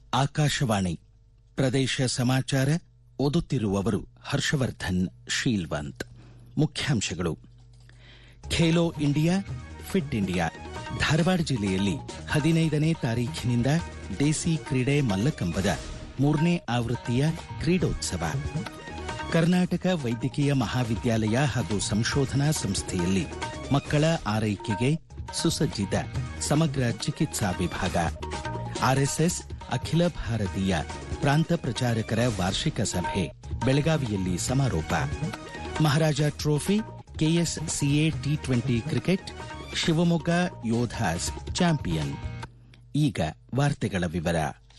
ಆಕಾಶವಾಣಿ ಪ್ರದೇಶ ಸಮಾಚಾರ ಓದುತ್ತಿರುವವರು ಹರ್ಷವರ್ಧನ್ ಶೀಲ್ವಂತ್ ಮುಖ್ಯಾಂಶಗಳು Khelo India fit India Dharwad ಜಿಲ್ಲೆಯಲ್ಲಿ ಹದಿನೈದನೇ ತಾರೀಖಿನಿಂದ ದೇಸಿ ಕ್ರೀಡೆ ಮಲ್ಲಕಂಬದ ಮೂರನೇ ಆವೃತ್ತಿಯ ಕ್ರೀಡೋತ್ಸವ ಕರ್ನಾಟಕ ವೈದ್ಯಕೀಯ ಮಹಾವಿದ್ಯಾಲಯ ಹಾಗೂ ಸಂಶೋಧನಾ ಸಂಸ್ಥೆಯಲ್ಲಿ ಮಕ್ಕಳ ಆರೈಕೆಗೆ ಸುಸಜ್ಜಿತ ಸಮಗ್ರ ಚಿಕಿತ್ಸಾ ವಿಭಾಗ ಆರ್ಎಸ್ಎಸ್ ಅಖಿಲ ಭಾರತೀಯ ಪ್ರಾಂತ ಪ್ರಚಾರಕರ ವಾರ್ಷಿಕ ಸಭೆ ಬೆಳಗಾವಿಯಲ್ಲಿ ಸಮಾರೋಪ Maharaja trophy KSCA T twenty cricket Shivamogga Yodhas champion ಈಗ ವಾರ್ತೆಗಳ ವಿವರ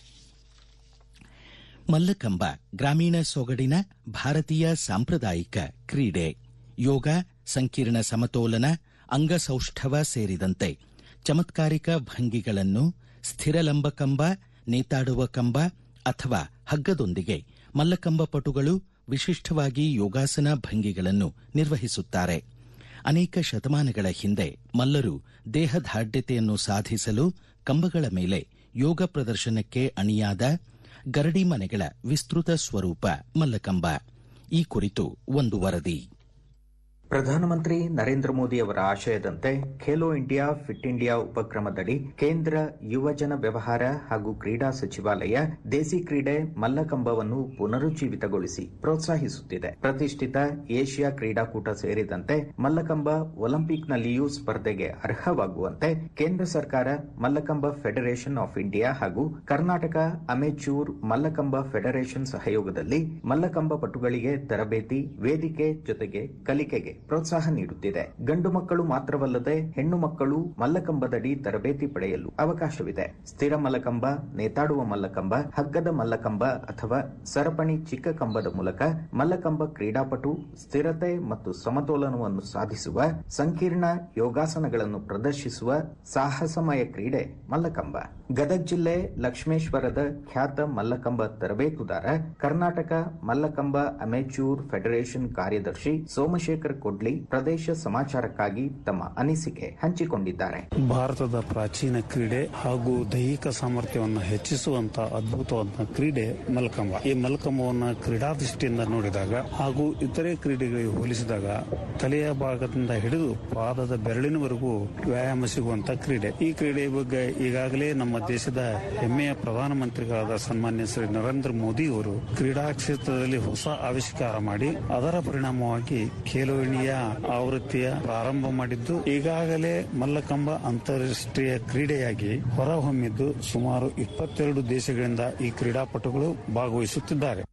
ಮಲ್ಲಕಂಬ ಗ್ರಾಮೀಣ ಸೊಗಡಿನ ಭಾರತೀಯ ಸಾಂಪ್ರದಾಯಿಕ ಕ್ರೀಡೆ ಯೋಗ ಸಂಕೀರ್ಣ ಸಮತೋಲನ ಅಂಗಸೌಷ್ಠವ ಸೇರಿದಂತೆ ಚಮತ್ಕಾರಿಕ ಭಂಗಿಗಳನ್ನು ಸ್ಥಿರಲಂಬ ಕಂಬ ನೇತಾಡುವ ಕಂಬ ಅಥವಾ ಹಗ್ಗದೊಂದಿಗೆ ಮಲ್ಲಕಂಬ ಪಟುಗಳು ವಿಶಿಷ್ಟವಾಗಿ ಯೋಗಾಸನ ಭಂಗಿಗಳನ್ನು ನಿರ್ವಹಿಸುತ್ತಾರೆ ಅನೇಕ ಶತಮಾನಗಳ ಹಿಂದೆ ಮಲ್ಲರು ದೇಹದಾಢ್ಯತೆಯನ್ನು ಸಾಧಿಸಲು ಕಂಬಗಳ ಮೇಲೆ ಯೋಗ ಪ್ರದರ್ಶನಕ್ಕೆ ಅಣಿಯಾದ ಗರಡಿ ಮನೆಗಳ ವಿಸ್ತೃತ ಸ್ವರೂಪ ಮಲ್ಲಕಂಬ ಈ ಕುರಿತು ಒಂದು ವರದಿ ಪ್ರಧಾನಮಂತ್ರಿ ನರೇಂದ್ರ ಮೋದಿ ಅವರ ಆಶಯದಂತೆ ಖೇಲೋ ಇಂಡಿಯಾ ಫಿಟ್ ಇಂಡಿಯಾ ಉಪಕ್ರಮದಡಿ ಕೇಂದ್ರ ಯುವಜನ ವ್ಯವಹಾರ ಹಾಗೂ ಕ್ರೀಡಾ ಸಚಿವಾಲಯ ದೇಸಿ ಕ್ರೀಡೆ ಮಲ್ಲಕಂಬವನ್ನು ಪುನರುಜ್ಜೀವಿತಗೊಳಿಸಿ ಪ್ರೋತ್ಸಾಹಿಸುತ್ತಿದೆ ಪ್ರತಿಷ್ಠಿತ ಏಷ್ಯಾ ಕ್ರೀಡಾಕೂಟ ಸೇರಿದಂತೆ ಮಲ್ಲಕಂಬ ಒಲಿಂಪಿಕ್ನಲ್ಲಿಯೂ ಸ್ಪರ್ಧೆಗೆ ಅರ್ಹವಾಗುವಂತೆ ಕೇಂದ್ರ ಸರ್ಕಾರ ಮಲ್ಲಕಂಬ ಫೆಡರೇಷನ್ ಆಫ್ ಇಂಡಿಯಾ ಹಾಗೂ ಕರ್ನಾಟಕ ಅಮೆಚೂರ್ ಮಲ್ಲಕಂಬ ಫೆಡರೇಷನ್ ಸಹಯೋಗದಲ್ಲಿ ಮಲ್ಲಕಂಬ ಪಟುಗಳಿಗೆ ತರಬೇತಿ ವೇದಿಕೆ ಜೊತೆಗೆ ಕಲಿಕೆಗೆ ಪ್ರೋತ್ಸಾಹ ನೀಡುತ್ತಿದೆ ಗಂಡು ಮಕ್ಕಳು ಮಾತ್ರವಲ್ಲದೆ ಹೆಣ್ಣು ಮಕ್ಕಳು ಮಲ್ಲಕಂಬದಡಿ ತರಬೇತಿ ಪಡೆಯಲು ಅವಕಾಶವಿದೆ ಸ್ಥಿರ ಮಲ್ಲಕಂಬ ನೇತಾಡುವ ಮಲ್ಲಕಂಬ ಹಗ್ಗದ ಮಲ್ಲಕಂಬ ಅಥವಾ ಸರಪಣಿ ಚಿಕ್ಕ ಕಂಬದ ಮೂಲಕ ಮಲ್ಲಕಂಬ ಕ್ರೀಡಾಪಟು ಸ್ಥಿರತೆ ಮತ್ತು ಸಮತೋಲನವನ್ನು ಸಾಧಿಸುವ ಸಂಕೀರ್ಣ ಯೋಗಾಸನಗಳನ್ನು ಪ್ರದರ್ಶಿಸುವ ಸಾಹಸಮಯ ಕ್ರೀಡೆ ಮಲ್ಲಕಂಬ ಗದಗ ಜಿಲ್ಲೆ ಲಕ್ಷ್ಮೇಶ್ವರದ ಖ್ಯಾತ ಮಲ್ಲಕಂಬ ತರಬೇತುದಾರ ಕರ್ನಾಟಕ ಮಲ್ಲಕಂಬ ಅಮೆಚೂರ್ ಫೆಡರೇಷನ್ ಕಾರ್ಯದರ್ಶಿ ಸೋಮಶೇಖರ್ ಕೊಡ್ಲಿ ಪ್ರದೇಶ ಸಮಾಚಾರಕ್ಕಾಗಿ ತಮ್ಮ ಅನಿಸಿಕೆ ಹಂಚಿಕೊಂಡಿದ್ದಾರೆ ಭಾರತದ ಪ್ರಾಚೀನ ಕ್ರೀಡೆ ಹಾಗೂ ದೈಹಿಕ ಸಾಮರ್ಥ್ಯವನ್ನು ಹೆಚ್ಚಿಸುವಂತ ಅದ್ಭುತವಾದ ಕ್ರೀಡೆ ಮಲ್ಕಂಬ ಈ ಮಲ್ಕಂಬವನ್ನ ಕ್ರೀಡಾ ದೃಷ್ಟಿಯಿಂದ ನೋಡಿದಾಗ ಹಾಗೂ ಇತರೆ ಕ್ರೀಡೆಗಳಿಗೆ ಹೋಲಿಸಿದಾಗ ತಲೆಯ ಭಾಗದಿಂದ ಹಿಡಿದು ಪಾದದ ಬೆರಳಿನವರೆಗೂ ವ್ಯಾಯಾಮ ಸಿಗುವಂತ ಕ್ರೀಡೆ ಈ ಕ್ರೀಡೆಯ ಬಗ್ಗೆ ಈಗಾಗಲೇ ನಮ್ಮ ದೇಶದ ಹೆಮ್ಮೆಯ ಪ್ರಧಾನಮಂತ್ರಿಗಳಾದ ಸನ್ಮಾನ್ಯ ಶ್ರೀ ನರೇಂದ್ರ ಮೋದಿ ಅವರು ಕ್ರೀಡಾ ಕ್ಷೇತ್ರದಲ್ಲಿ ಹೊಸ ಆವಿಷ್ಕಾರ ಮಾಡಿ ಅದರ ಪರಿಣಾಮವಾಗಿ ಖೇಲೋ ಇಂಡಿಯಾ ಆವೃತ್ತಿಯ ಪ್ರಾರಂಭ ಮಾಡಿದ್ದು ಈಗಾಗಲೇ ಮಲ್ಲಕಂಬ ಅಂತಾರಾಷ್ಟ್ರೀಯ ಕ್ರೀಡೆಯಾಗಿ ಹೊರಹೊಮ್ಮಿದ್ದು ಸುಮಾರು ಇಪ್ಪತ್ತೆರಡು ದೇಶಗಳಿಂದ ಈ ಕ್ರೀಡಾಪಟುಗಳು ಭಾಗವಹಿಸುತ್ತಿದ್ದಾರೆ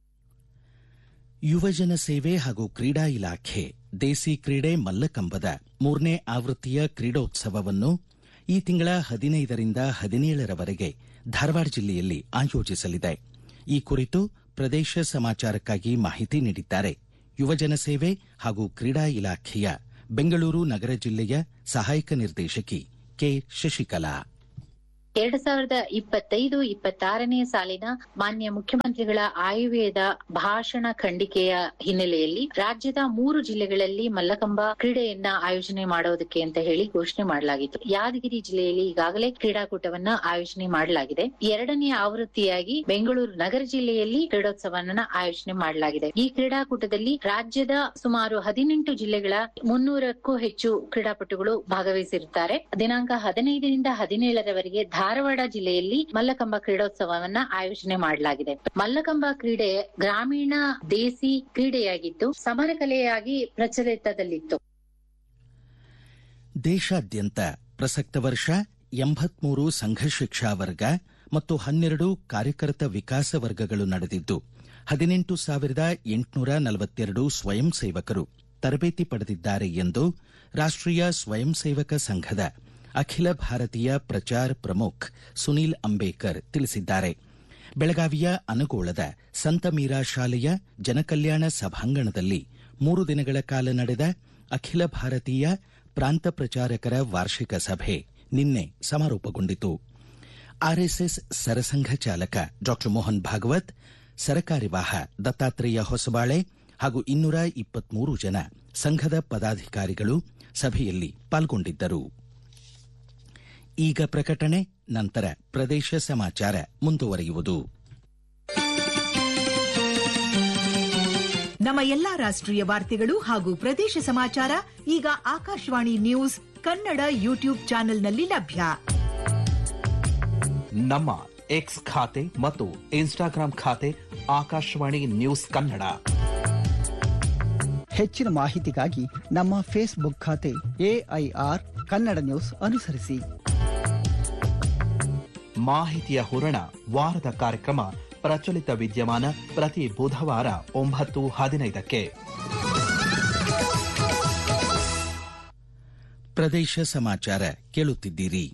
ಯುವಜನ ಸೇವೆ ಹಾಗೂ ಕ್ರೀಡಾ ಇಲಾಖೆ ದೇಸಿ ಕ್ರೀಡೆ ಮಲ್ಲಕಂಬದ ಮೂರನೇ ಆವೃತ್ತಿಯ ಕ್ರೀಡೋತ್ಸವವನ್ನು ಈ ತಿಂಗಳ ಹದಿನೈದರಿಂದ ಹದಿನೇಳರವರೆಗೆ ಧಾರವಾಡ ಜಿಲ್ಲೆಯಲ್ಲಿ ಆಯೋಜಿಸಲಿದೆ ಈ ಕುರಿತು ಪ್ರದೇಶ ಸಮಾಚಾರಕ್ಕಾಗಿ ಮಾಹಿತಿ ನೀಡಿದ್ದಾರೆ ಯುವಜನ ಸೇವೆ ಹಾಗೂ ಕ್ರೀಡಾ ಇಲಾಖೆಯ ಬೆಂಗಳೂರು ನಗರ ಜಿಲ್ಲೆಯ ಸಹಾಯಕ ನಿರ್ದೇಶಕಿ ಕೆ ಶಶಿಕಲಾ ಎರಡ್ ಸಾವಿರದ ಇಪ್ಪತ್ತೈದು ಇಪ್ಪತ್ತಾರನೇ ಸಾಲಿನ ಮಾನ್ಯ ಮುಖ್ಯಮಂತ್ರಿಗಳ ಆಯವ್ಯಯದ ಭಾಷಣ ಖಂಡಿಕೆಯ ಹಿನ್ನೆಲೆಯಲ್ಲಿ ರಾಜ್ಯದ ಮೂರು ಜಿಲ್ಲೆಗಳಲ್ಲಿ ಮಲ್ಲಕಂಬ ಕ್ರೀಡೆಯನ್ನ ಆಯೋಜನೆ ಮಾಡೋದಕ್ಕೆ ಅಂತ ಹೇಳಿ ಘೋಷಣೆ ಮಾಡಲಾಗಿತ್ತು ಯಾದಗಿರಿ ಜಿಲ್ಲೆಯಲ್ಲಿ ಈಗಾಗಲೇ ಕ್ರೀಡಾಕೂಟವನ್ನ ಆಯೋಜನೆ ಮಾಡಲಾಗಿದೆ ಎರಡನೇ ಆವೃತ್ತಿಯಾಗಿ ಬೆಂಗಳೂರು ನಗರ ಜಿಲ್ಲೆಯಲ್ಲಿ ಕ್ರೀಡೋತ್ಸವವನ್ನ ಆಯೋಜನೆ ಮಾಡಲಾಗಿದೆ ಈ ಕ್ರೀಡಾಕೂಟದಲ್ಲಿ ರಾಜ್ಯದ ಸುಮಾರು ಹದಿನೆಂಟು ಜಿಲ್ಲೆಗಳ ಮುನ್ನೂರಕ್ಕೂ ಹೆಚ್ಚು ಕ್ರೀಡಾಪಟುಗಳು ಭಾಗವಹಿಸಿರುತ್ತಾರೆ ದಿನಾಂಕ ಹದಿನೈದರಿಂದ ಹದಿನೇಳರವರೆಗೆ ಧಾರವಾಡ ಜಿಲ್ಲೆಯಲ್ಲಿ ಮಲ್ಲಕಂಬ ಕ್ರೀಡೋತ್ಸವವನ್ನ ಆಯೋಜನೆ ಮಾಡಲಾಗಿದೆ ಮಲ್ಲಕಂಬ ಕ್ರೀಡೆ ಗ್ರಾಮೀಣ ದೇಸಿ ಕ್ರೀಡೆಯಾಗಿದ್ದು ಸಮರ ಕಲೆಯಾಗಿ ಪ್ರಚಲಿತದಲ್ಲಿತ್ತು ದೇಶಾದ್ಯಂತ ಪ್ರಸಕ್ತ ವರ್ಷ ಎಂಬತ್ಮೂರು ಸಂಘ ಶಿಕ್ಷಾ ವರ್ಗ ಮತ್ತು ಹನ್ನೆರಡು ಕಾರ್ಯಕರ್ತ ವಿಕಾಸ ವರ್ಗಗಳು ನಡೆದಿದ್ದು ಹದಿನೆಂಟು ಸಾವಿರದ ಎಂಟುನೂರ ನಲವತ್ತೆರಡು ಸ್ವಯಂ ಸೇವಕರು ತರಬೇತಿ ಪಡೆದಿದ್ದಾರೆ ಎಂದು ರಾಷ್ಟೀಯ ಸ್ವಯಂ ಸೇವಕ ಸಂಘದ ಅಖಿಲ ಭಾರತೀಯ ಪ್ರಚಾರ್ ಪ್ರಮುಖ್ ಸುನೀಲ್ ಅಂಬೇಕರ್ ತಿಳಿಸಿದ್ದಾರೆ ಬೆಳಗಾವಿಯ ಅನಗೋಳದ ಸಂತ ಮೀರಾ ಶಾಲೆಯ ಜನಕಲ್ಯಾಣ ಸಭಾಂಗಣದಲ್ಲಿ ಮೂರು ದಿನಗಳ ಕಾಲ ನಡೆದ ಅಖಿಲ ಭಾರತೀಯ ಪ್ರಾಂತ ಪ್ರಚಾರಕರ ವಾರ್ಷಿಕ ಸಭೆ ನಿನ್ನೆ ಸಮಾರೋಪಗೊಂಡಿತು ಆರ್ಎಸ್ಎಸ್ ಸರಸಂಘ ಚಾಲಕ ಡಾ ಮೋಹನ್ ಭಾಗವತ್ ಸರಕಾರ್ಯವಾಹ ದತ್ತಾತ್ರೇಯ ಹೊಸಬಾಳೆ ಹಾಗೂ ಇನ್ನೂರ ಇಪ್ಪತ್ಮೂರು ಜನ ಸಂಘದ ಪದಾಧಿಕಾರಿಗಳು ಸಭೆಯಲ್ಲಿ ಪಾಲ್ಗೊಂಡಿದ್ದರು ಈಗ ಪ್ರಕಟಣೆ ನಂತರ ಪ್ರದೇಶ ಸಮಾಚಾರ ಮುಂದುವರಿಯುವುದು ನಮ್ಮ ಎಲ್ಲಾ ರಾಷ್ಟ್ರೀಯ ವಾರ್ತೆಗಳು ಹಾಗೂ ಪ್ರದೇಶ ಸಮಾಚಾರ ಈಗ ಆಕಾಶವಾಣಿ ನ್ಯೂಸ್ ಕನ್ನಡ ಯೂಟ್ಯೂಬ್ ಚಾನೆಲ್ನಲ್ಲಿ ಲಭ್ಯ ನಮ್ಮ ಎಕ್ಸ್ ಖಾತೆ ಮತ್ತು ಇನ್ಸ್ಟಾಗ್ರಾಂ ಖಾತೆ ಆಕಾಶವಾಣಿ ನ್ಯೂಸ್ ಕನ್ನಡ ಹೆಚ್ಚಿನ ಮಾಹಿತಿಗಾಗಿ ನಮ್ಮ ಫೇಸ್ಬುಕ್ ಖಾತೆ ಎಐಆರ್ ಕನ್ನಡ ನ್ಯೂಸ್ ಅನುಸರಿಸಿ ಮಾಹಿತಿಯ ಹೂರಣ ವಾರದ ಕಾರ್ಯಕ್ರಮ ಪ್ರಚಲಿತ ವಿದ್ಯಮಾನ ಪ್ರತಿ ಬುಧವಾರ ಒಂಬತ್ತು ಹದಿನೈದಕ್ಕೆ ಪ್ರದೇಶ ಸಮಾಚಾರ ಕೇಳುತ್ತಿದ್ದೀರಿ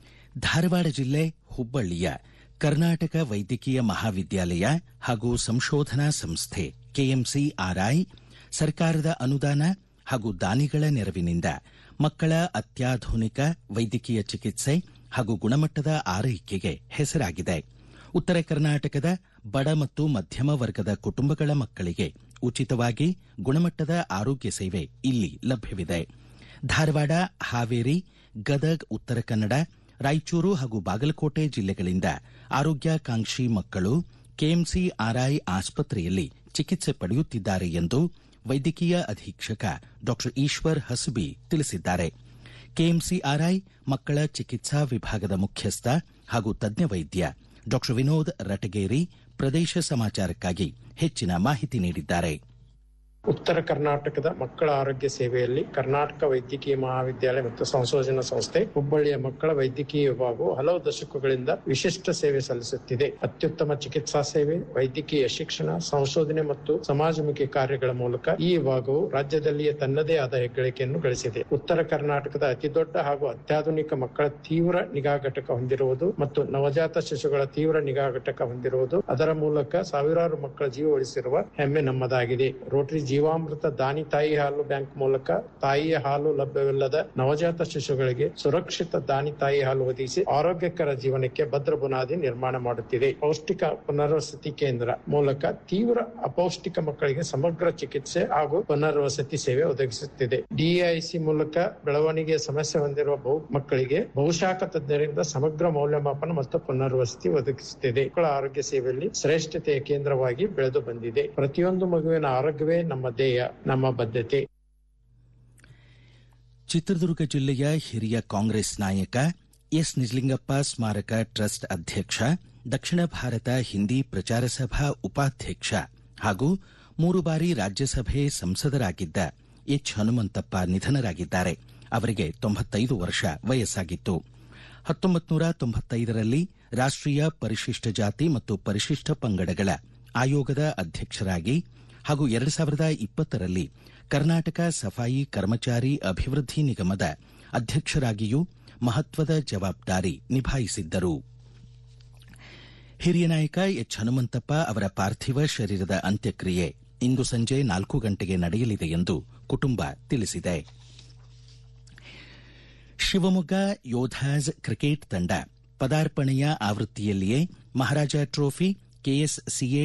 ಧಾರವಾಡ ಜಿಲ್ಲೆ ಹುಬ್ಬಳ್ಳಿಯ ಕರ್ನಾಟಕ ವೈದ್ಯಕೀಯ ಮಹಾವಿದ್ಯಾಲಯ ಹಾಗೂ ಸಂಶೋಧನಾ ಸಂಸ್ಥೆ ಕೆಎಂಸಿ ಆರ್ಐ ಸರ್ಕಾರದ ಅನುದಾನ ಹಾಗೂ ದಾನಿಗಳ ನೆರವಿನಿಂದ ಮಕ್ಕಳ ಅತ್ಯಾಧುನಿಕ ವೈದ್ಯಕೀಯ ಚಿಕಿತ್ಸೆ ಹಾಗೂ ಗುಣಮಟ್ಟದ ಆರೈಕೆಗೆ ಹೆಸರಾಗಿದೆ ಉತ್ತರ ಕರ್ನಾಟಕದ ಬಡ ಮತ್ತು ಮಧ್ಯಮ ವರ್ಗದ ಕುಟುಂಬಗಳ ಮಕ್ಕಳಿಗೆ ಉಚಿತವಾಗಿ ಗುಣಮಟ್ಟದ ಆರೋಗ್ಯ ಸೇವೆ ಇಲ್ಲಿ ಲಭ್ಯವಿದೆ ಧಾರವಾಡ ಹಾವೇರಿ ಗದಗ್ ಉತ್ತರ ಕನ್ನಡ ರಾಯಚೂರು ಹಾಗೂ ಬಾಗಲಕೋಟೆ ಜಿಲ್ಲೆಗಳಿಂದ ಆರೋಗ್ಯಾಕಾಂಕ್ಷಿ ಮಕ್ಕಳು ಕೆಎಂಸಿ ಆರ್ಐ ಆಸ್ಪತ್ರೆಯಲ್ಲಿ ಚಿಕಿತ್ಸೆ ಪಡೆಯುತ್ತಿದ್ದಾರೆ ಎಂದು ವೈದ್ಯಕೀಯ ಅಧೀಕ್ಷಕ ಡಾ ಈಶ್ವರ್ ಹಸಬಿ ತಿಳಿಸಿದ್ದಾರೆ ಕೆಎಂಸಿಆರ್ಐ ಮಕ್ಕಳ ಚಿಕಿತ್ಸಾ ವಿಭಾಗದ ಮುಖ್ಯಸ್ಥ ಹಾಗೂ ತಜ್ಞ ವೈದ್ಯ ಡಾ ವಿನೋದ್ ರಟಗೇರಿ ಪ್ರದೇಶ ಸಮಾಚಾರಕ್ಕಾಗಿ ಹೆಚ್ಚಿನ ಮಾಹಿತಿ ನೀಡಿದ್ದಾರೆ ಉತ್ತರ ಕರ್ನಾಟಕದ ಮಕ್ಕಳ ಆರೋಗ್ಯ ಸೇವೆಯಲ್ಲಿ ಕರ್ನಾಟಕ ವೈದ್ಯಕೀಯ ಮಹಾವಿದ್ಯಾಲಯ ಮತ್ತು ಸಂಶೋಧನಾ ಸಂಸ್ಥೆ ಹುಬ್ಬಳ್ಳಿಯ ಮಕ್ಕಳ ವೈದ್ಯಕೀಯ ವಿಭಾಗವು ಹಲವು ದಶಕಗಳಿಂದ ವಿಶಿಷ್ಟ ಸೇವೆ ಸಲ್ಲಿಸುತ್ತಿದೆ ಅತ್ಯುತ್ತಮ ಚಿಕಿತ್ಸಾ ಸೇವೆ ವೈದ್ಯಕೀಯ ಶಿಕ್ಷಣ ಸಂಶೋಧನೆ ಮತ್ತು ಸಮಾಜಮುಖಿ ಕಾರ್ಯಗಳ ಮೂಲಕ ಈ ವಿಭಾಗವು ರಾಜ್ಯದಲ್ಲಿಯೇ ತನ್ನದೇ ಆದ ಹೆಗ್ಗಳಿಕೆಯನ್ನು ಗಳಿಸಿದೆ ಉತ್ತರ ಕರ್ನಾಟಕದ ಅತಿದೊಡ್ಡ ಹಾಗೂ ಅತ್ಯಾಧುನಿಕ ಮಕ್ಕಳ ತೀವ್ರ ನಿಗಾ ಘಟಕ ಹೊಂದಿರುವುದು ಮತ್ತು ನವಜಾತ ಶಿಶುಗಳ ತೀವ್ರ ನಿಗಾ ಘಟಕ ಹೊಂದಿರುವುದು ಅದರ ಮೂಲಕ ಸಾವಿರಾರು ಮಕ್ಕಳ ಜೀವ ಉಳಿಸಿರುವ ಹೆಮ್ಮೆ ನಮ್ಮದಾಗಿದೆ ರೋಟರಿ ಜೀವಾಮೃತ ದಾನಿ ತಾಯಿ ಹಾಲು ಬ್ಯಾಂಕ್ ಮೂಲಕ ತಾಯಿಯ ಹಾಲು ಲಭ್ಯವಿಲ್ಲದ ನವಜಾತ ಶಿಶುಗಳಿಗೆ ಸುರಕ್ಷಿತ ದಾನಿ ತಾಯಿ ಹಾಲು ಒದಗಿಸಿ ಆರೋಗ್ಯಕರ ಜೀವನಕ್ಕೆ ಭದ್ರ ಬುನಾದಿ ನಿರ್ಮಾಣ ಮಾಡುತ್ತಿದೆ ಪೌಷ್ಟಿಕ ಪುನರ್ವಸತಿ ಕೇಂದ್ರ ಮೂಲಕ ತೀವ್ರ ಅಪೌಷ್ಟಿಕ ಮಕ್ಕಳಿಗೆ ಸಮಗ್ರ ಚಿಕಿತ್ಸೆ ಹಾಗೂ ಪುನರ್ವಸತಿ ಸೇವೆ ಒದಗಿಸುತ್ತಿದೆ ಡಿಐಸಿ ಮೂಲಕ ಬೆಳವಣಿಗೆ ಸಮಸ್ಯೆ ಹೊಂದಿರುವ ಬಹು ಮಕ್ಕಳಿಗೆ ಬಹುಶಾಖ ತಜ್ಞರಿಂದ ಸಮಗ್ರ ಮೌಲ್ಯಮಾಪನ ಮತ್ತು ಪುನರ್ವಸತಿ ಒದಗಿಸುತ್ತಿದೆ ಮಕ್ಕಳ ಆರೋಗ್ಯ ಸೇವೆಯಲ್ಲಿ ಶ್ರೇಷ್ಠತೆಯ ಕೇಂದ್ರವಾಗಿ ಬೆಳೆದು ಬಂದಿದೆ ಪ್ರತಿಯೊಂದು ಮಗುವಿನ ಆರೋಗ್ಯವೇ ನಮ್ಮ ಧ್ಯೇಯ ನಮ್ಮ ಬದ್ಧತೆ ಚಿತ್ರದುರ್ಗ ಜಿಲ್ಲೆಯ ಹಿರಿಯ ಕಾಂಗ್ರೆಸ್ ನಾಯಕ ಎಸ್ ನಿಜಲಿಂಗಪ್ಪ ಸ್ಮಾರಕ ಟ್ರಸ್ಟ್ ಅಧ್ಯಕ್ಷ ದಕ್ಷಿಣ ಭಾರತ ಹಿಂದಿ ಪ್ರಚಾರ ಸಭಾ ಉಪಾಧ್ಯಕ್ಷ ಹಾಗೂ ಮೂರು ಬಾರಿ ರಾಜ್ಯಸಭೆ ಸಂಸದರಾಗಿದ್ದ ಎಚ್ ಹನುಮಂತಪ್ಪ ನಿಧನರಾಗಿದ್ದಾರೆ ಅವರಿಗೆ ತೊಂಬತ್ತೈದು ವರ್ಷ ವಯಸ್ಸಾಗಿತ್ತು ಹತ್ತೊಂಬತ್ತು ನೂರ ತೊಂಬತ್ತೈದರಲ್ಲಿ ರಾಷ್ಟೀಯ ಪರಿಶಿಷ್ಟ ಜಾತಿ ಮತ್ತು ಪರಿಶಿಷ್ಟ ಪಂಗಡಗಳ ಆಯೋಗದ ಅಧ್ಯಕ್ಷರಾಗಿ ಹಾಗೂ ಎರಡು ಸಾವಿರದ ಇಪ್ಪತ್ತರಲ್ಲಿ ಕರ್ನಾಟಕ ಸಫಾಯಿ ಕರ್ಮಚಾರಿ ಅಭಿವೃದ್ಧಿ ನಿಗಮದ ಅಧ್ಯಕ್ಷರಾಗಿಯೂ ಮಹತ್ವದ ಜವಾಬ್ದಾರಿ ನಿಭಾಯಿಸಿದ್ದರು ಹಿರಿಯ ನಾಯಕ ಎಚ್ ಹನುಮಂತಪ್ಪ ಅವರ ಪಾರ್ಥಿವ ಶರೀರದ ಅಂತ್ಯಕ್ರಿಯೆ ಇಂದು ಸಂಜೆ ನಾಲ್ಕು ಗಂಟೆಗೆ ನಡೆಯಲಿದೆ ಎಂದು ಕುಟುಂಬ ತಿಳಿಸಿದೆ ಶಿವಮೊಗ್ಗ ಯೋಧಾಸ್ ಕ್ರಿಕೆಟ್ ತಂಡ ಪದಾರ್ಪಣೆಯ ಆವೃತ್ತಿಯಲ್ಲಿಯೇ ಮಹಾರಾಜ ಟ್ರೋಫಿ ಕೆಎಸ್ಸಿಎ